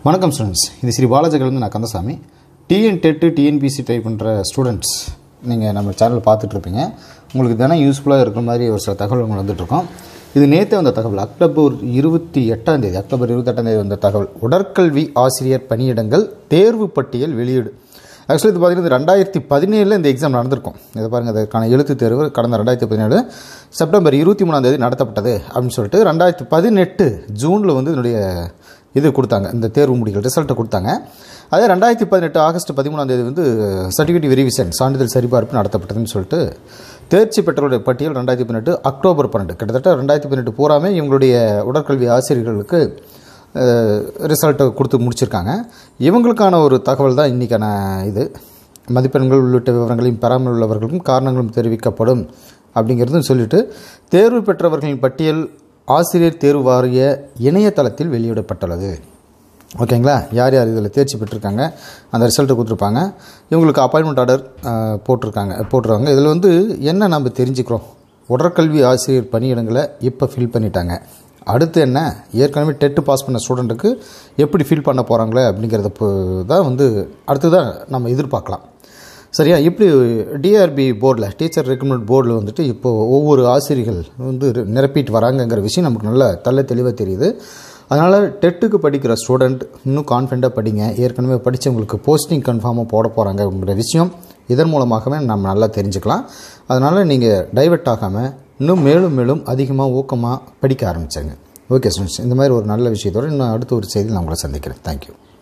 வணக்கம் ஸ்டூடெண்ட்ஸ் இது ஸ்ரீ பாலாஜிலேருந்து நான் Kandasamy TN TET TNPSC try பண்ணுற ஸ்டூடெண்ட்ஸ் நீங்கள் நம்ம சேனல் பார்த்துட்ருப்பீங்க உங்களுக்கு தினம் யூஸ்ஃபுல்லாக இருக்கிற மாதிரி ஒரு சில தகவல்கள் வந்துட்டுருக்கோம் இது நேற்றே வந்த தகவல் அக்டோபர் இருபத்தி எட்டாம் தேதி அக்டோபர் இருபத்தெட்டாம் தேதி வந்த தகவல் உடற்கல்வி ஆசிரியர் பணியிடங்கள் தேர்வு பட்டியல் வெளியீடு ஆக்சுவலி இது பார்த்தீங்கன்னா இந்த ரெண்டாயிரத்தி பதினேழில் இந்த எக்ஸாம் நடந்திருக்கும் இதை பாருங்கள் அதற்கான எழுத்து தேர்வு கடந்த ரெண்டாயிரத்தி பதினேழு செப்டம்பர் இருபத்தி மூணாம் தேதி நடத்தப்பட்டது அப்படின்னு சொல்லிட்டு ரெண்டாயிரத்தி பதினெட்டு ஜூனில் வந்து இதனுடைய இது கொடுத்தாங்க இந்த தேர்வு முடிகள் ரிசல்ட்டை கொடுத்தாங்க அதே ரெண்டாயிரத்தி பதினெட்டு ஆகஸ்ட் பதிமூணாம் தேதி வந்து சர்டிஃபிகேட் வெரிவிஷன் சான்றிதழ் சரிபார்ப்பு நடத்தப்பட்டதுன்னு சொல்லிட்டு தேர்ச்சி பெற்றவருடைய பட்டியல் ரெண்டாயிரத்தி பதினெட்டு அக்டோபர் பன்னெண்டு கிட்டத்தட்ட ரெண்டாயிரத்தி பதினெட்டு பூராமே இவங்களுடைய உடற்கல்வி ஆசிரியர்களுக்கு ரிசல்ட்டை கொடுத்து முடிச்சிருக்காங்க இவங்களுக்கான ஒரு தகவல் தான் இன்றைக்கான இது மதிப்பெண்கள் உள்ளிட்ட விவரங்களையும் பெறாமல் உள்ளவர்களுக்கும் காரணங்களும் தெரிவிக்கப்படும் அப்படிங்கிறதும் சொல்லிட்டு தேர்வு பெற்றவர்களின் பட்டியல் ஆசிரியர் தேர்வு வாரிய இணையதளத்தில் வெளியிடப்பட்டுள்ளது ஓகேங்களா யார் யார் இதில் தேர்ச்சி பெற்றிருக்காங்க அந்த ரிசல்ட்டை கொடுத்துருப்பாங்க இவங்களுக்கு அப்பாயின்மெண்ட் ஆர்டர் போட்டிருக்காங்க போட்டுருவாங்க இதில் வந்து என்ன நம்ம தெரிஞ்சுக்கிறோம் உடற்கல்வி ஆசிரியர் பணியிடங்களை இப்போ ஃபில் பண்ணிட்டாங்க அடுத்து என்ன ஏற்கனவே டெட்டு பாஸ் பண்ண ஸ்டூடெண்ட்டுக்கு எப்படி ஃபில் பண்ண போகிறாங்களே அப்படிங்கிறத தான் வந்து அடுத்து தான் நம்ம எதிர்பார்க்கலாம் சரியா இப்படி டிஆர்பி போர்டில் டீச்சர் ரெக்கமெண்ட் போர்டில் வந்துட்டு இப்போது ஒவ்வொரு ஆசிரியர்கள் வந்து நிரப்பிட்டு வராங்கங்கிற விஷயம் நமக்கு நல்லா தள்ள தெளிவாக தெரியுது அதனால் டெட்டுக்கு படிக்கிற ஸ்டூடெண்ட் இன்னும் கான்ஃபிடண்ட்டாக படிங்க ஏற்கனவே படித்தவங்களுக்கு போஸ்டிங் கன்ஃபார்மாக போட போகிறாங்கங்கிற விஷயம் இதன் மூலமாகவே நம்ம நல்லா தெரிஞ்சுக்கலாம் அதனால் நீங்கள் டைவெர்ட் ஆகாமல் இன்னும் மேலும் மேலும் அதிகமாக ஊக்கமாக படிக்க ஆரம்பித்தாங்க ஓகே ஸ்டூடெண்ட்ஸ் இந்த மாதிரி ஒரு நல்ல விஷயத்தோடு இன்னும் அடுத்த ஒரு செய்தியில் நான் உங்களை சந்திக்கிறேன் தேங்க்யூ